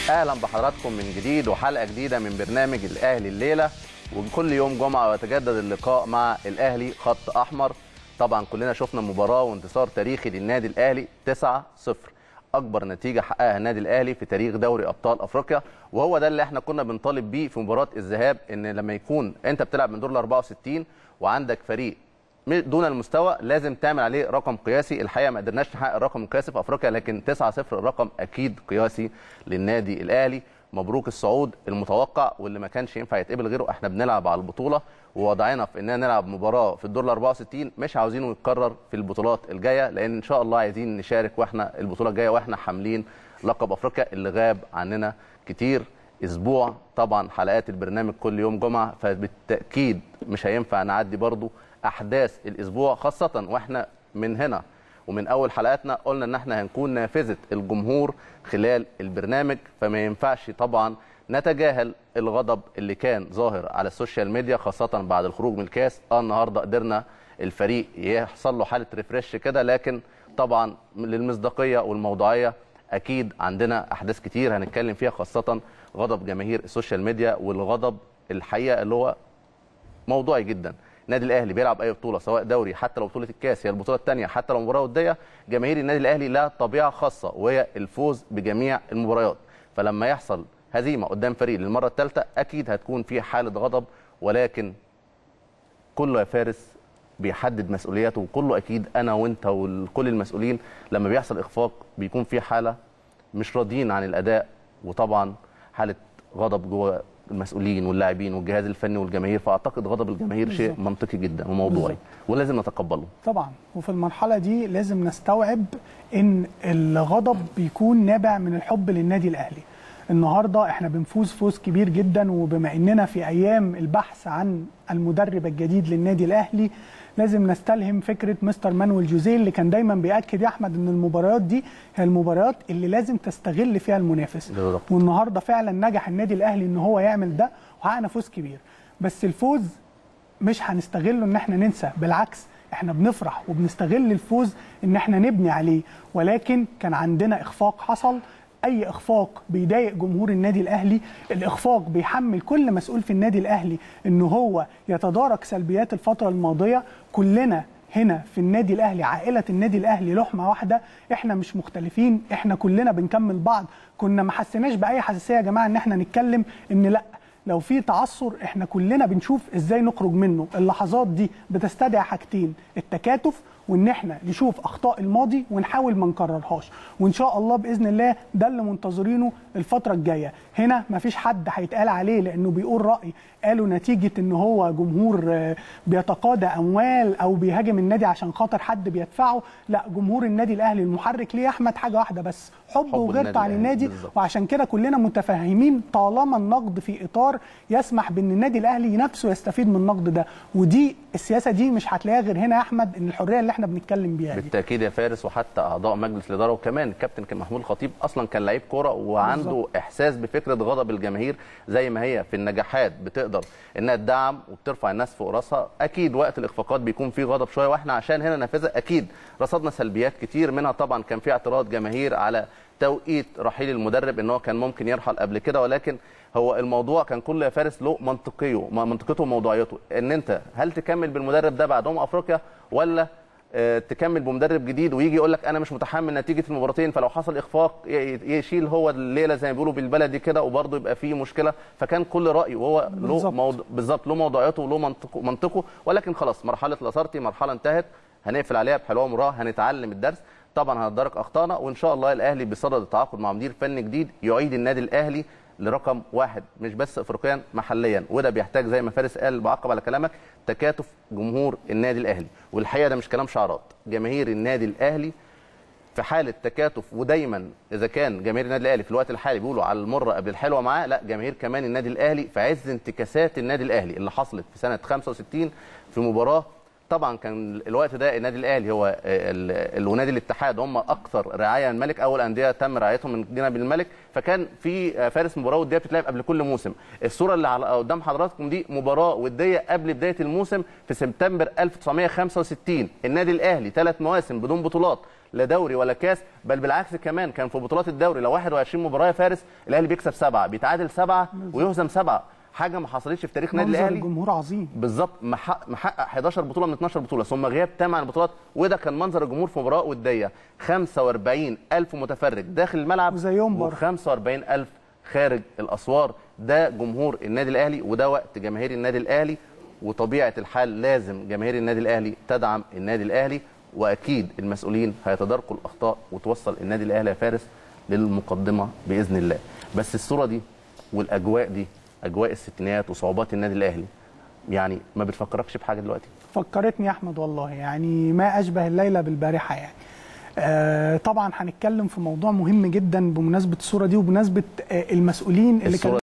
اهلا بحضراتكم من جديد وحلقه جديده من برنامج الاهلي الليله وكل يوم جمعه يتجدد اللقاء مع الاهلي خط احمر طبعا كلنا شفنا مباراه وانتصار تاريخي للنادي الاهلي 9-0 اكبر نتيجه حققها النادي الاهلي في تاريخ دوري ابطال افريقيا وهو ده اللي احنا كنا بنطالب بيه في مباراه الذهاب ان لما يكون انت بتلعب من دور ال 64 وعندك فريق دون المستوى لازم تعمل عليه رقم قياسي الحقيقه ما قدرناش نحقق الرقم القياسي في افريقيا لكن 9-0 الرقم اكيد قياسي للنادي الاهلي مبروك الصعود المتوقع واللي ما كانش ينفع يتقبل غيره احنا بنلعب على البطوله ووضعنا في اننا نلعب مباراه في الدور ال 64 مش عاوزينه يتكرر في البطولات الجايه لان ان شاء الله عايزين نشارك واحنا البطوله الجايه واحنا حاملين لقب افريقيا اللي غاب عننا كتير اسبوع طبعا حلقات البرنامج كل يوم جمعه فبالتاكيد مش هينفع نعدي برضو احداث الاسبوع خاصه واحنا من هنا ومن اول حلقاتنا قلنا ان احنا هنكون نافذه الجمهور خلال البرنامج فما ينفعش طبعا نتجاهل الغضب اللي كان ظاهر على السوشيال ميديا خاصه بعد الخروج من الكاس اه النهارده قدرنا الفريق يحصل له حاله ريفريش كده لكن طبعا للمصداقيه والموضوعيه اكيد عندنا احداث كتير هنتكلم فيها خاصه غضب جماهير السوشيال ميديا والغضب الحقيقه اللي هو موضوعي جدا النادي الاهلي بيلعب اي بطوله سواء دوري حتى لو بطوله الكاس هي البطوله الثانيه حتى لو مباراه وديه جماهير النادي الاهلي لها طبيعه خاصه وهي الفوز بجميع المباريات فلما يحصل هزيمه قدام فريق للمره الثالثه اكيد هتكون في حاله غضب ولكن كله يا فارس بيحدد مسؤولياته وكله اكيد انا وانت وكل المسؤولين لما بيحصل اخفاق بيكون في حاله مش راضيين عن الاداء وطبعا حاله غضب جوه المسؤولين واللاعبين والجهاز الفني والجماهير فاعتقد غضب الجماهير شيء بالظبط. منطقي جدا وموضوعي ولازم نتقبله طبعا وفي المرحله دي لازم نستوعب ان الغضب بيكون نابع من الحب للنادي الاهلي النهارده احنا بنفوز فوز كبير جدا وبما اننا في ايام البحث عن المدرب الجديد للنادي الاهلي لازم نستلهم فكره مستر مانويل جوزيه اللي كان دايما بياكد يا احمد ان المباريات دي هي المباريات اللي لازم تستغل فيها المنافس بالظبط. والنهارده فعلا نجح النادي الاهلي ان هو يعمل ده وحققنا فوز كبير بس الفوز مش هنستغله ان احنا ننسى بالعكس احنا بنفرح وبنستغل الفوز ان احنا نبني عليه ولكن كان عندنا اخفاق حصل اي اخفاق بيضايق جمهور النادي الاهلي الاخفاق بيحمل كل مسؤول في النادي الاهلي ان هو يتدارك سلبيات الفتره الماضيه كلنا هنا في النادي الاهلي عائله النادي الاهلي لحمه واحده احنا مش مختلفين احنا كلنا بنكمل بعض كنا ما حسيناش باي حساسيه يا جماعه ان احنا نتكلم ان لا لو في تعثر احنا كلنا بنشوف ازاي نخرج منه اللحظات دي بتستدعي حاجتين التكاتف وان احنا نشوف اخطاء الماضي ونحاول ما نكررهاش وان شاء الله باذن الله ده اللي منتظرينه الفتره الجايه هنا مفيش حد هيتقال عليه لانه بيقول راي قالوا نتيجه ان هو جمهور آه، بيتقاضى اموال او بيهاجم النادي عشان خاطر حد بيدفعه لا جمهور النادي الاهلي المحرك ليه يا احمد حاجه واحده بس حب, حب وغيرته النادي عن الأهلي، النادي بالظبط. وعشان كده كلنا متفاهمين طالما النقد في اطار يسمح بان النادي الاهلي نفسه يستفيد من النقد ده ودي السياسه دي مش هتلاقيها غير هنا يا احمد ان الحريه اللي احنا بنتكلم بيها دي بالتاكيد يا فارس وحتى اعضاء مجلس الاداره وكمان الكابتن كان محمود الخطيب اصلا كان لعيب كوره وعنده بالظبط. احساس بفكره غضب الجماهير زي ما هي في النجاحات بتقدر انها تدعم وبترفع الناس فوق راسها اكيد وقت الاخفاقات بيكون فيه غضب شويه واحنا عشان هنا نافذه اكيد رصدنا سلبيات كتير منها طبعا كان في اعتراض جماهير على توقيت رحيل المدرب ان هو كان ممكن يرحل قبل كده ولكن هو الموضوع كان كله يا فارس له منطقيه منطقته وموضوعيته ان انت هل تكمل بالمدرب ده بعد ام افريقيا ولا آه، تكمل بمدرب جديد ويجي يقول لك انا مش متحمل نتيجه المباراتين فلو حصل اخفاق ي- ي- يشيل هو الليله زي ما بيقولوا بالبلدي كده وبرضه يبقى فيه مشكله فكان كل راي وهو له بالظبط. موضوع بالظبط له موضوعيته وله منطقه منطقه ولكن خلاص مرحله لاسارتي مرحله انتهت هنقفل عليها بحلوه مراه هنتعلم الدرس طبعا هنتدارك اخطائنا وان شاء الله الاهلي بصدد التعاقد مع مدير فني جديد يعيد النادي الاهلي لرقم واحد مش بس افريقيا محليا وده بيحتاج زي ما فارس قال بعقب على كلامك تكاتف جمهور النادي الاهلي والحقيقه ده مش كلام شعارات جماهير النادي الاهلي في حاله تكاتف ودايما اذا كان جماهير النادي الاهلي في الوقت الحالي بيقولوا على المره قبل الحلوه معاه لا جماهير كمان النادي الاهلي في عز انتكاسات النادي الاهلي اللي حصلت في سنه 65 في مباراه طبعا كان الوقت ده النادي الاهلي هو ال- ال- ونادي الاتحاد هم اكثر رعايه من الملك اول انديه تم رعايتهم من جناب الملك فكان في فارس مباراه وديه بتتلعب قبل كل موسم الصوره اللي على قدام حضراتكم دي مباراه وديه قبل بدايه الموسم في سبتمبر 1965 النادي الاهلي ثلاث مواسم بدون بطولات لا دوري ولا كاس بل بالعكس كمان كان في بطولات الدوري لو 21 مباراه يا فارس الاهلي بيكسب سبعه بيتعادل سبعه ويهزم سبعه حاجه ما حصلتش في تاريخ النادي منظر الاهلي الجمهور عظيم بالظبط محقق, محقق 11 بطوله من 12 بطوله ثم غياب 8 بطولات وده كان منظر الجمهور في مباراه وديه 45 الف متفرج داخل الملعب وزيهم بره. 45 الف خارج الاسوار ده جمهور النادي الاهلي وده وقت جماهير النادي الاهلي وطبيعه الحال لازم جماهير النادي الاهلي تدعم النادي الاهلي واكيد المسؤولين هيتداركوا الاخطاء وتوصل النادي الاهلي يا فارس للمقدمه باذن الله بس الصوره دي والاجواء دي اجواء الستينات وصعوبات النادي الاهلي يعني ما بتفكركش بحاجه دلوقتي فكرتني يا احمد والله يعني ما اشبه الليله بالبارحه يعني آه طبعا هنتكلم في موضوع مهم جدا بمناسبه الصوره دي وبمناسبه آه المسؤولين اللي الصورة